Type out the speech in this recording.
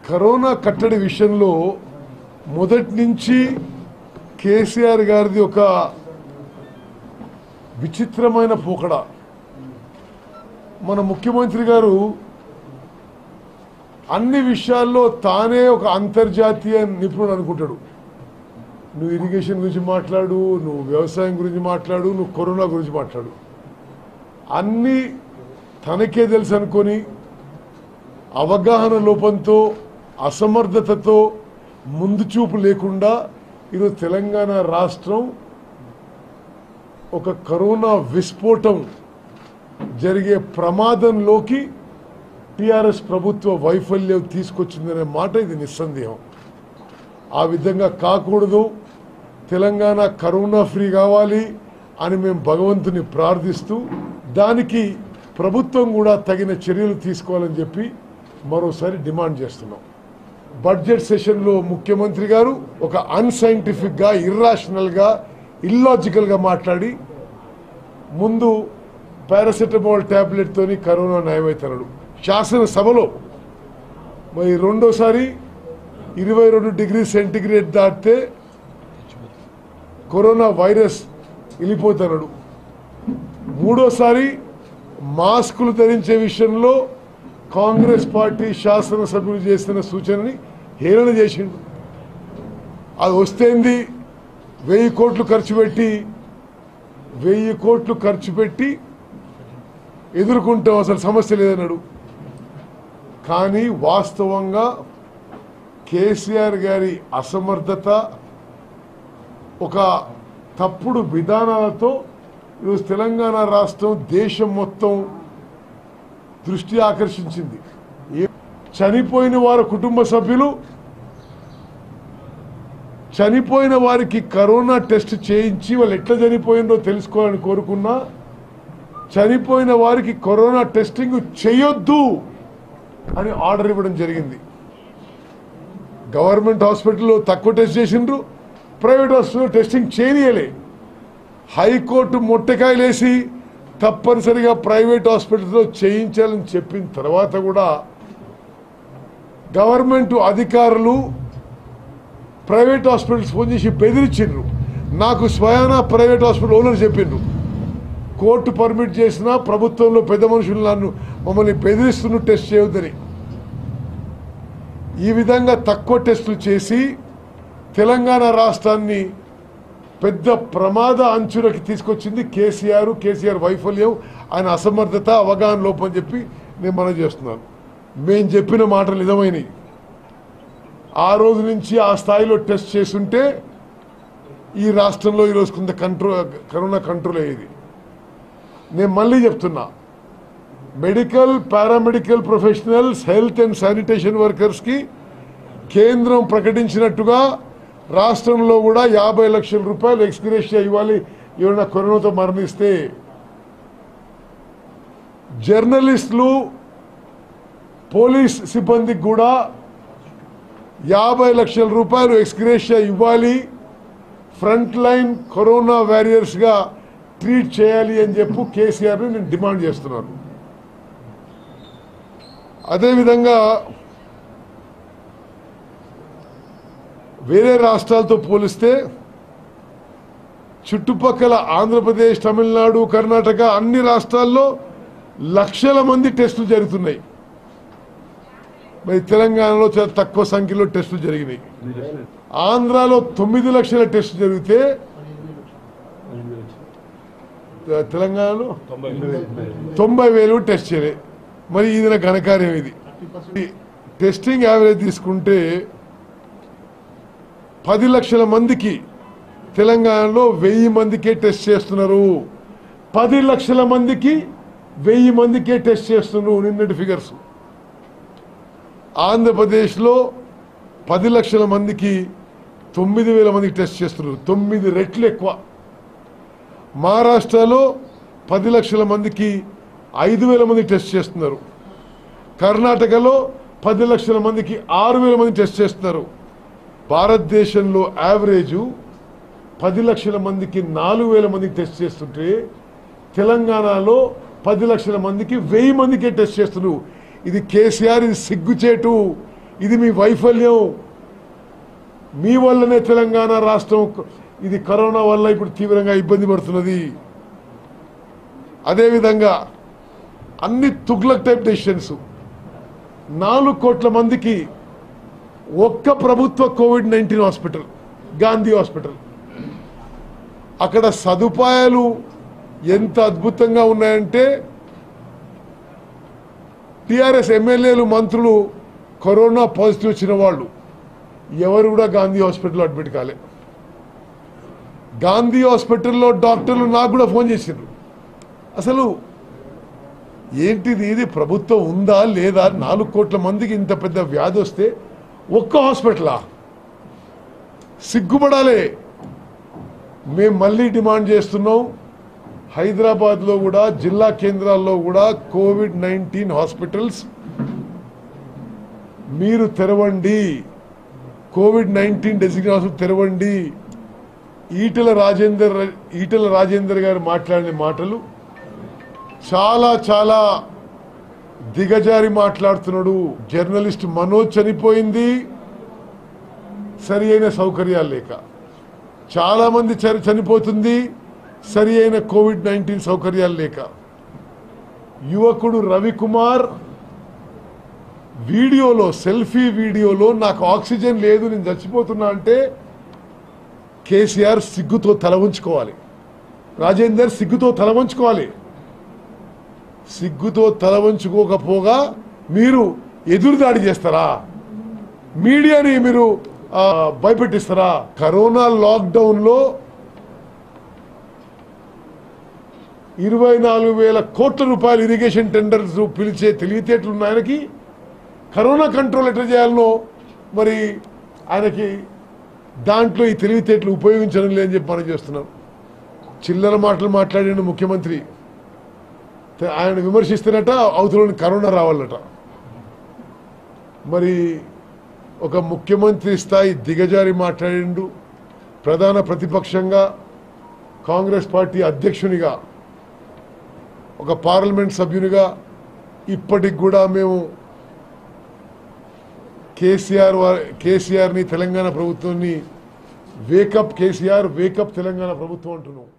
corona కట్టడి విషయంలో మొదటి నుంచి కేసీఆర్ గారిది ఒక విచిత్రమైన పోకడ మన ముఖ్యమంత్రి గారు అన్ని విషయాల్లో తానే ఒక అంతర్జాతీయ నిపుణుడు అనుకుంటాడు నువ్వు ఇరిగేషన్ గురించి మాట్లాడు నువ్వు వ్యవసాయం గురించి మాట్లాడు నువ్వు కరోనా గురించి మాట్లాడు అన్నీ తనకే తెలుసు అనుకొని అవగాహన లోపంతో అసమర్థతతో ముందు చూపు లేకుండా ఈరోజు తెలంగాణ రాష్ట్రం ఒక కరోనా విస్ఫోటం జరిగే ప్రమాదంలోకి టిఆర్ఎస్ ప్రభుత్వ వైఫల్యం తీసుకొచ్చిందనే మాట ఇది నిస్సందేహం ఆ విధంగా కాకూడదు తెలంగాణ కరోనా ఫ్రీ కావాలి అని మేము భగవంతుని ప్రార్థిస్తూ దానికి ప్రభుత్వం కూడా తగిన చర్యలు తీసుకోవాలని చెప్పి మరోసారి డిమాండ్ చేస్తున్నాం బడ్జెట్ సెషన్లో ముఖ్యమంత్రి గారు ఒక అన్సైంటిఫిక్గా ఇర్రాషనల్గా ఇల్లాజికల్గా మాట్లాడి ముందు పారాసెటమాల్ ట్యాబ్లెట్తోని కరోనా నయమవుతున్నాడు శాసనసభలో మరి రెండోసారి ఇరవై రెండు డిగ్రీ సెంటిగ్రేడ్ దాటితే కరోనా వైరస్ వెళ్ళిపోతున్నాడు మూడోసారి మాస్కులు ధరించే విషయంలో కాంగ్రెస్ పార్టీ శాసనసభ్యులు చేసిన సూచనని హేళన చేసిండు అది వస్తేంది వెయ్యి కోట్లు ఖర్చు పెట్టి వెయ్యి కోట్లు ఖర్చు పెట్టి ఎదుర్కొంటాం అసలు సమస్య లేదన్నాడు కానీ వాస్తవంగా కేసీఆర్ గారి అసమర్థత ఒక తప్పుడు విధానాలతో ఈరోజు తెలంగాణ రాష్ట్రం దేశం మొత్తం దృష్టి ఆకర్షించింది ఏ- చనిపోయిన వారి కుటుంబ సభ్యులు చనిపోయిన వారికి కరోనా టెస్ట్ చేయించి వాళ్ళు ఎట్లా చనిపోయిందో తెలుసుకోవాలని కోరుకున్నా చనిపోయిన వారికి కరోనా టెస్టింగ్ చేయొద్దు అని ఆర్డర్ ఇవ్వడం జరిగింది గవర్నమెంట్ హాస్పిటల్లో తక్కువ టెస్ట్ చేసిండ్రు ప్రైవేట్ హాస్పిటల్లో టెస్టింగ్ చేయనియలే హైకోర్టు మొట్టకాయలేసి తప్పనిసరిగా ప్రైవేట్ హాస్పిటల్స్లో చేయించాలని చెప్పిన తర్వాత కూడా గవర్నమెంట్ అధికారులు ప్రైవేట్ హాస్పిటల్స్ ఫోన్ చేసి బెదిరించిండ్రు నాకు స్వయాన ప్రైవేట్ హాస్పిటల్ ఓనర్ చెప్పిండ్రు కోర్టు పర్మిట్ చేసినా ప్రభుత్వంలో పెద్ద మనుషులు నన్ను మమ్మల్ని బెదిరిస్తున్న టెస్ట్ చేయొద్దని ఈ విధంగా తక్కువ టెస్టులు చేసి తెలంగాణ రాష్ట్రాన్ని పెద్ద ప్రమాద అంచులకి తీసుకొచ్చింది కేసీఆర్ కేసీఆర్ వైఫల్యం ఆయన అసమర్థత అవగాహన లోపం అని చెప్పి నేను మనం చేస్తున్నాను మేము చెప్పిన మాటలు నిజమైనవి ఆ రోజు నుంచి ఆ స్థాయిలో టెస్ట్ చేస్తుంటే ఈ రాష్ట్రంలో ఈరోజు కొంత కంట్రోల్ కరోనా కంట్రోల్ అయ్యేది నేను మళ్ళీ చెప్తున్నా medical paramedical professionals health and sanitation వర్కర్స్కి కేంద్రం ప్రకటించినట్టుగా రాష్ట్రంలో కూడా యాభై లక్షల రూపాయలు ఎక్స్గ్రేషియా ఇవ్వాలి ఎవరైనా కరోనాతో మరణిస్తే జర్నలిస్టులు పోలీస్ సిబ్బందికి కూడా యాభై లక్షల రూపాయలు ఎక్స్గ్రేషియా ఇవ్వాలి ఫ్రంట్ లైన్ కరోనా వారియర్స్గా ట్రీట్ చేయాలి అని చెప్పు కేసీఆర్ని నేను డిమాండ్ చేస్తున్నాను అదేవిధంగా వేరే రాష్ట్రాలతో పోలిస్తే చుట్టుపక్కల ఆంధ్రప్రదేశ్ తమిళనాడు కర్ణాటక అన్ని రాష్ట్రాల్లో లక్షల మంది టెస్టులు జరుగుతున్నాయి మరి తెలంగాణలో చాలా తక్కువ సంఖ్యలో టెస్టులు జరిగినాయి ఆంధ్రాలో తొమ్మిది లక్షల టెస్టులు జరిగితే తె- తెలంగాణలో తొంభై వేలు టెస్ట్ చేయలే మరి ఇది నా ఘనకార్యం ఇది ఈ టెస్టింగ్ యావరేజ్ తీసుకుంటే పది లక్షల మందికి తెలంగాణలో వెయ్యి మందికే టెస్ట్ చేస్తున్నారు పది లక్షల మందికి వెయ్యి మందికే టెస్ట్ చేస్తున్నారు నిన్నటి ఫిగర్స్ ఆంధ్రప్రదేశ్లో పది లక్షల మందికి తొమ్మిది వేల మందికి టెస్ట్ చేస్తున్నారు తొమ్మిది రెట్లు ఎక్కువ మహారాష్ట్రలో పది లక్షల మందికి ఐదు వేల మంది టెస్ట్ చేస్తున్నారు కర్ణాటకలో పది లక్షల మందికి ఆరు వేల మంది టెస్ట్ చేస్తున్నారు భారతదేశంలో యావరేజు పది లక్షల మందికి నాలుగు వేల మందికి టెస్ట్ చేస్తుంటే తెలంగాణలో పది లక్షల మందికి వెయ్యి మందికే టెస్ట్ చేస్తున్నారు ఇది కేసీఆర్ ఇది సిగ్గుచేటు ఇది మీ వైఫల్యం మీ వల్లనే తెలంగాణ రాష్ట్రం ఇది కరోనా వల్ల ఇప్పుడు తీవ్రంగా ఇబ్బంది పడుతున్నది అదేవిధంగా అన్ని తుగ్లక్ టైప్ డెసిషన్స్ నాలుగు కోట్ల మందికి ఒక్క ప్రభుత్వ Covid nineteen hospital Gandhi hospital అక్కడ సదుపాయాలు ఎంత అద్భుతంగా ఉన్నాయంటే టిఆర్ఎస్ ఎమ్మెల్యేలు మంత్రులు కరోనా పాజిటివ్ వచ్చిన వాళ్ళు ఎవరు కూడా గాంధీ హాస్పిటల్లో అడ్మిట్ కాలే గాంధీ హాస్పిటల్లో డాక్టర్లు నాకు కూడా ఫోన్ చేసిండ్రు అసలు ఏంటిది ఇది ప్రభుత్వం ఉందా లేదా నాలుగు కోట్ల మందికి ఇంత పెద్ద వ్యాధి వస్తే ఒక్క హాస్పిటలా సిగ్గుపడాలి మేము మళ్ళీ డిమాండ్ చేస్తున్నాం హైదరాబాద్లో కూడా జిల్లా కేంద్రాల్లో కూడా కోవిడ్ నైన్టీన్ హాస్పిటల్స్ మీరు తెరవండి కోవిడ్ నైన్టీన్ డెసిగ్నేషన్ హాస్పిటల్ తెరవండి ఈటల రాజేందర్ ఈటల రాజేందర్ గారు మాట్లాడిన మాటలు చాలా చాలా దిగజారి మాట్లాడుతున్నాడు జర్నలిస్ట్ మనోజ్ చనిపోయింది సరి అయిన సౌకర్యాలు లేక చాలా మంది చని- చనిపోతుంది సరి అయిన కోవిడ్ నైన్టీన్ సౌకర్యాలు లేక యువకుడు రవికుమార్ వీడియోలో సెల్ఫీ వీడియోలో నాకు ఆక్సిజన్ లేదు నేను చచ్చిపోతున్నా అంటే కేసీఆర్ సిగ్గుతో తల ఉంచుకోవాలి రాజేందర్ సిగ్గుతో తల వంచుకోవాలి సిగ్గుతో తల వంచుకోకపోగా మీరు ఎదురుదాడి చేస్తారా మీడియాని మీరు ఆ, భయపెట్టిస్తారా కరోనా లాక్డౌన్లో ఇరవై నాలుగు వేల కోట్ల రూపాయల ఇరిగేషన్ టెండర్స్ పిలిచే తెలివితేటలు ఉన్న ఆయనకి కరోనా కంట్రోల్ ఎట్లా చేయాలనో మరి ఆయనకి దాంట్లో ఈ తెలివితేటలు ఉపయోగించడం లేదని చెప్పి మనం చేస్తున్నాం చిల్లర మాటలు మాట్లాడిన ముఖ్యమంత్రి తే- ఆయన విమర్శిస్తున్నట అవతలని కరోనా రావాలట మరి ఒక ముఖ్యమంత్రి స్థాయి దిగజారి మాట్లాడిండు ప్రధాన ప్రతిపక్షంగా కాంగ్రెస్ పార్టీ అధ్యక్షునిగా ఒక పార్లమెంట్ సభ్యునిగా ఇప్పటికి కూడా మేము కేసీఆర్ వా- కేసీఆర్ని తెలంగాణ ప్రభుత్వాన్ని వేకప్ కేసీఆర్ వేకప్ తెలంగాణ ప్రభుత్వం అంటున్నాం